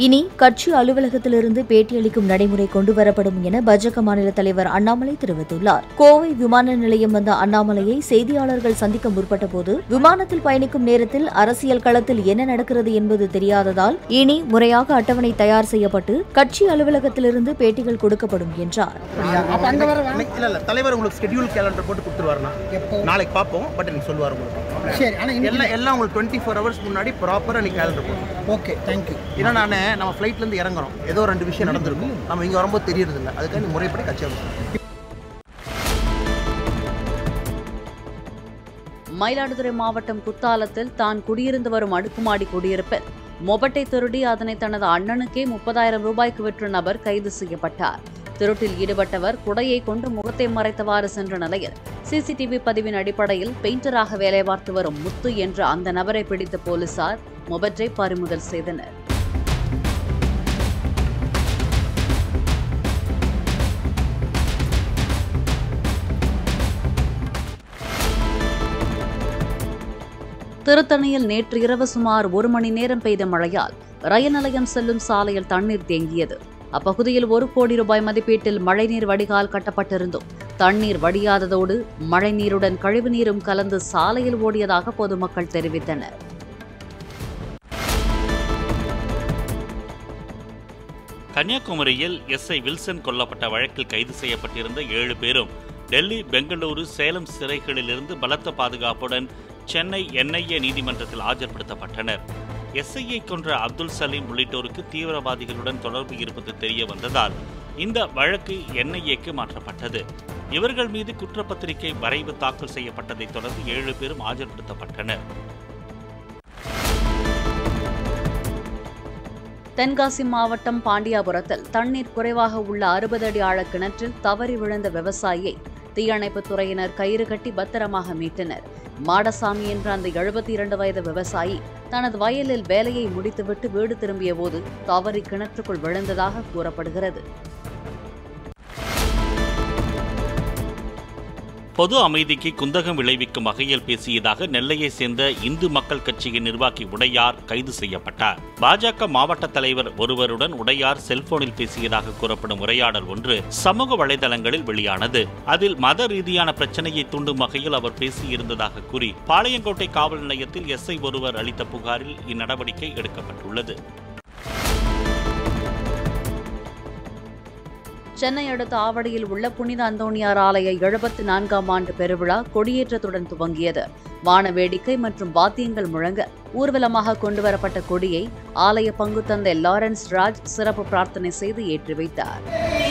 இனி கட்சி அலுவலகத்திலிருந்து பேட்டியளிக்கும் நடைமுறை கொண்டுவரப்படும் என பாஜக மாநில தலைவர் அண்ணாமலை தெரிவித்துள்ளார் கோவை விமான நிலையம் வந்த அண்ணாமலையை செய்தியாளர்கள் சந்திக்க முற்பட்டபோது விமானத்தில் பயணிக்கும் நேரத்தில் அரசியல் களத்தில் என்ன நடக்கிறது என்பது தெரியாததால் இனி முறையாக அட்டவணை தயார் செய்யப்பட்டு கட்சி அலுவலகத்திலிருந்து பேட்டிகள் கொடுக்கப்படும் என்றார் அப்ப அங்க வர வேணாம். இல்ல இல்ல தலைவர் உங்களுக்கு ஸ்கெடியூல் கேலண்டர் போட்டு கொடுத்துருவாருண்ணா எப்போ நாளைக்கு பார்ப்போம் பட் எனக்கு சொல்லுவார் உங்களுக்கு சரி ஆனா இன்னைக்கு எல்லாம் எல்லாம் உங்களுக்கு டுவெண்ட்டி ஃபோர் ஹவர்ஸ் முன்னாடி ப்ராப்பராக நீ கேலண்டர் போடணும் ஓகே தேங்க்யூ ஏன்னா நான் நம்ம ஃப்ளைட்லேருந்து இறங்குறோம் ஏதோ ரெண்டு விஷயம் நடந்திருக்கும் நம்ம இங்கே வரும்போது தெரியறது இல்லை அதுக்காக நீ முறைப்படி கட்சி அலுவலகம் மயிலாடுதுறை மாவட்டம் குத்தாலத்தில் தான் குடியிருந்து வரும் அடுக்குமாடி குடியிருப்பில் மொபட்டை திருடி அதனை தனது அண்ணனுக்கே முப்பதாயிரம் ரூபாய்க்கு விற்ற நபர் கைது செய்யப்பட்டார் திருட்டில் ஈடுபட்டவர் குடையை கொண்டு முகத்தை மறைத்தவாறு சென்ற நிலையில் சிசிடிவி பதிவின் அடிப்படையில் பெயிண்டராக வேலை பார்த்து வரும் முத்து என்ற அந்த நபரை பிடித்த போலீசார் மொபட்டை பறிமுதல் செய்தனர் திருத்தணியில் நேற்று இரவு சுமார் ஒரு மணி நேரம் பெய்த மழையால் ரயில் நிலையம் செல்லும் சாலையில் தண்ணீர் தேங்கியது அப்பகுதியில் ஒரு கோடி ரூபாய் மதிப்பீட்டில் மழைநீர் வடிகால் கட்டப்பட்டிருந்தும் தண்ணீர் வடியாததோடு மழைநீருடன் கழிவுநீரும் கலந்து சாலையில் ஓடியதாக பொதுமக்கள் தெரிவித்தனர் கன்னியாகுமரியில் எஸ்ஐ வில்சன் கொல்லப்பட்ட வழக்கில் கைது செய்யப்பட்டிருந்த ஏழு பேரும் டெல்லி பெங்களூரு சேலம் சிறைகளிலிருந்து பலத்த பாதுகாப்புடன் சென்னை என்ஐஏ நீதிமன்றத்தில் ஆஜர்படுத்தப்பட்டனர் எஸ்ஐயை கொன்ற அப்துல் சலீம் உள்ளிட்டோருக்கு தீவிரவாதிகளுடன் தொடர்பு இருப்பது தெரிய வந்ததால் இந்த வழக்கு என்ஐஏக்கு மாற்றப்பட்டது இவர்கள் மீது குற்றப்பத்திரிகை வரைவு தாக்கல் செய்யப்பட்டதைத் தொடர்ந்து ஏழு பேரும் ஆஜர்படுத்தப்பட்டனர் தென்காசி மாவட்டம் பாண்டியாபுரத்தில் தண்ணீர் குறைவாக உள்ள அறுபது அடி ஆழ கிணற்றில் தவறி விழுந்த விவசாயியை தீயணைப்புத் துறையினர் கயிறு கட்டி பத்திரமாக மீட்டனர் மாடசாமி என்ற அந்த எழுபத்தி இரண்டு வயது விவசாயி தனது வயலில் வேலையை முடித்துவிட்டு வீடு திரும்பிய போது தவறி கிணற்றுக்குள் விழுந்ததாக கூறப்படுகிறது பொது அமைதிக்கு குந்தகம் விளைவிக்கும் வகையில் பேசியதாக நெல்லையை சேர்ந்த இந்து மக்கள் கட்சியின் நிர்வாகி உடையார் கைது செய்யப்பட்டார் பாஜக மாவட்ட தலைவர் ஒருவருடன் உடையார் செல்போனில் பேசியதாக கூறப்படும் உரையாடல் ஒன்று சமூக வலைதளங்களில் வெளியானது அதில் மத ரீதியான பிரச்சனையை தூண்டும் வகையில் அவர் பேசியிருந்ததாக கூறி பாளையங்கோட்டை காவல் நிலையத்தில் எஸ்ஐ ஒருவர் அளித்த புகாரில் இந்நடவடிக்கை எடுக்கப்பட்டுள்ளது சென்னை அடுத்த ஆவடியில் உள்ள புனித அந்தோணியார் ஆலய எழுபத்தி நான்காம் ஆண்டு பெருவிழா கொடியேற்றத்துடன் துவங்கியது வான வேடிக்கை மற்றும் வாத்தியங்கள் முழங்க ஊர்வலமாக கொண்டுவரப்பட்ட கொடியை ஆலய பங்கு தந்தை லாரன்ஸ் ராஜ் சிறப்பு பிரார்த்தனை செய்து ஏற்றி வைத்தார்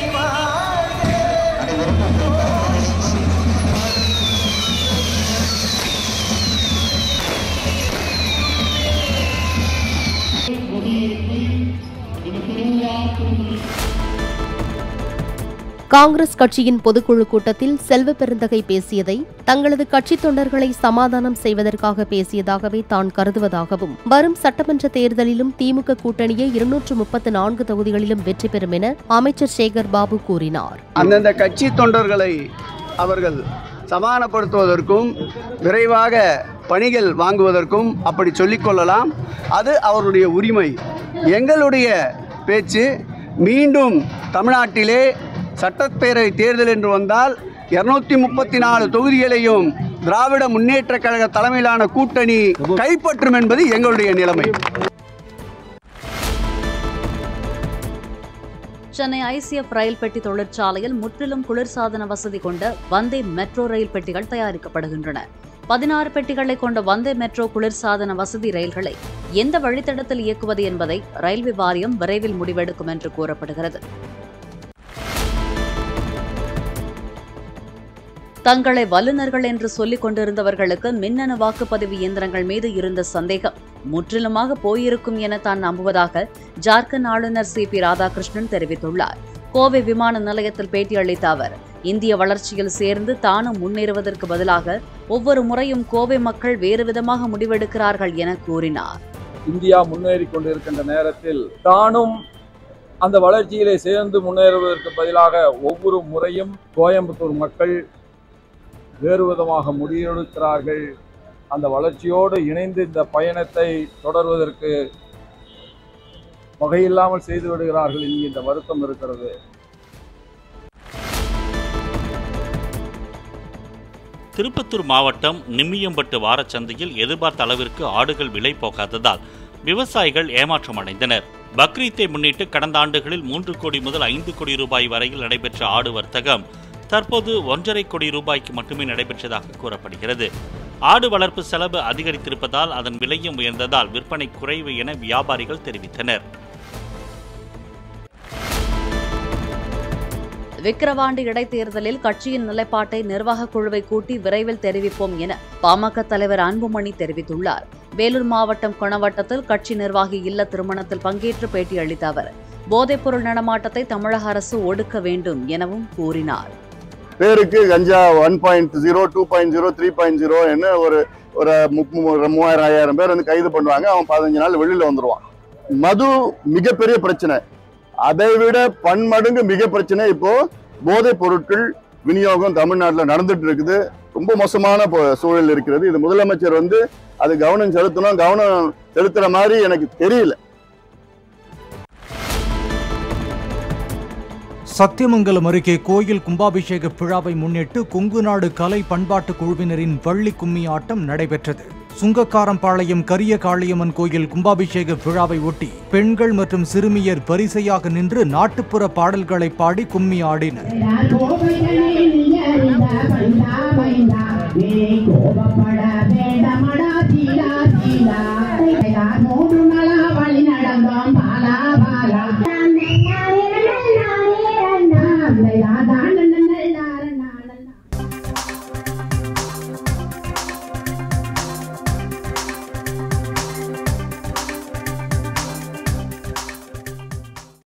காங்கிரஸ் கட்சியின் பொதுக்குழு கூட்டத்தில் செல்வ பெருந்தகை பேசியதை தங்களது கட்சித் தொண்டர்களை சமாதானம் செய்வதற்காக பேசியதாகவே தான் கருதுவதாகவும் வரும் சட்டமன்ற தேர்தலிலும் திமுக கூட்டணியை இருநூற்று முப்பத்து நான்கு தொகுதிகளிலும் வெற்றி பெறும் என அமைச்சர் சேகர் பாபு கூறினார் அந்தந்த கட்சி தொண்டர்களை அவர்கள் சமாதானப்படுத்துவதற்கும் விரைவாக பணிகள் வாங்குவதற்கும் அப்படி சொல்லிக்கொள்ளலாம் அது அவருடைய உரிமை எங்களுடைய பேச்சு மீண்டும் தமிழ்நாட்டிலே சட்டப்பேரவை தேர்தல் என்று வந்தால் இருநூத்தி முப்பத்தி நாலு தொகுதிகளையும் திராவிட முன்னேற்ற கழக தலைமையிலான கூட்டணி கைப்பற்றும் என்பது எங்களுடைய நிலைமை சென்னை ஐசிஎஃப் ரயில் பெட்டி தொழிற்சாலையில் முற்றிலும் குளிர்சாதன வசதி கொண்ட வந்தே மெட்ரோ ரயில் பெட்டிகள் தயாரிக்கப்படுகின்றன பதினாறு பெட்டிகளை கொண்ட வந்தே மெட்ரோ குளிர்சாதன வசதி ரயில்களை எந்த வழித்தடத்தில் இயக்குவது என்பதை ரயில்வே வாரியம் விரைவில் முடிவெடுக்கும் என்று கூறப்படுகிறது தங்களை வல்லுநர்கள் என்று சொல்லிக் கொண்டிருந்தவர்களுக்கு மின்னணு வாக்குப்பதிவு இயந்திரங்கள் மீது இருந்த சந்தேகம் முற்றிலுமாக போயிருக்கும் என தான் நம்புவதாக ஜார்க்கண்ட் ஆளுநர் சி பி ராதாகிருஷ்ணன் தெரிவித்துள்ளார் கோவை விமான நிலையத்தில் பேட்டியளித்த அவர் இந்திய வளர்ச்சியில் சேர்ந்து தானும் முன்னேறுவதற்கு பதிலாக ஒவ்வொரு முறையும் கோவை மக்கள் வேறு விதமாக முடிவெடுக்கிறார்கள் என கூறினார் இந்தியா முன்னேறி கொண்டிருக்கின்ற நேரத்தில் தானும் அந்த வளர்ச்சியிலே சேர்ந்து முன்னேறுவதற்கு பதிலாக ஒவ்வொரு முறையும் கோயம்புத்தூர் மக்கள் வேறு விதமாக முடிவெடுக்கிறார்கள் அந்த வளர்ச்சியோடு இணைந்து இந்த பயணத்தை தொடர்வதற்கு வகையில்லாமல் செய்து விடுகிறார்கள் என்கின்ற வருத்தம் இருக்கிறது திருப்பத்தூர் மாவட்டம் நிம்மியம்பட்டு வாரச்சந்தையில் எதிர்பார்த்த அளவிற்கு ஆடுகள் விலை போகாததால் விவசாயிகள் ஏமாற்றம் அடைந்தனர் பக்ரீத்தை முன்னிட்டு கடந்த ஆண்டுகளில் மூன்று கோடி முதல் ஐந்து கோடி ரூபாய் வரையில் நடைபெற்ற ஆடு வர்த்தகம் தற்போது ஒன்றரை கோடி ரூபாய்க்கு மட்டுமே நடைபெற்றதாக கூறப்படுகிறது ஆடு வளர்ப்பு செலவு அதிகரித்திருப்பதால் அதன் விலையும் உயர்ந்ததால் விற்பனை குறைவு என வியாபாரிகள் தெரிவித்தனர் விக்கிரவாண்டி இடைத்தேர்தலில் கட்சியின் நிலைப்பாட்டை நிர்வாகக் குழுவை கூட்டி விரைவில் தெரிவிப்போம் என பாமக தலைவர் அன்புமணி தெரிவித்துள்ளார் வேலூர் மாவட்டம் கொணவட்டத்தில் கட்சி நிர்வாகி இல்ல திருமணத்தில் பங்கேற்று பேட்டியளித்த அவர் போதைப்பொருள் நடமாட்டத்தை தமிழக அரசு ஒடுக்க வேண்டும் எனவும் கூறினார் பேருக்கு கஞ்சா one point zero two point zero three point zero என்ன ஒரு ஒரு முப்~ மு- மூவாயிரம் ஐயாயிரம் பேர் வந்து கைது பண்ணுவாங்க அவன் பதினஞ்சு நாள் வெளியில வந்துருவான் மது மிகப்பெரிய பிரச்சனை அதை விட பன்மடங்கு மிக பிரச்சனை இப்போ போதைப் பொருட்கள் விநியோகம் தமிழ்நாட்டில் நடந்துட்டு இருக்குது ரொம்ப மோசமான பொ- சூழல் இருக்கிறது இது முதலமைச்சர் வந்து அது கவனம் செலுத்தணும் கவனம் செலுத்துற மாதிரி எனக்கு தெரியல சத்தியமங்கலம் அருகே கோயில் கும்பாபிஷேக விழாவை முன்னிட்டு கொங்கு நாடு கலை பண்பாட்டு குழுவினரின் வள்ளி கும்மி ஆட்டம் நடைபெற்றது சுங்கக்காரம்பாளையம் கரிய காளியம்மன் கோயில் கும்பாபிஷேக விழாவை ஒட்டி பெண்கள் மற்றும் சிறுமியர் வரிசையாக நின்று நாட்டுப்புற பாடல்களை பாடி கும்மி ஆடினர்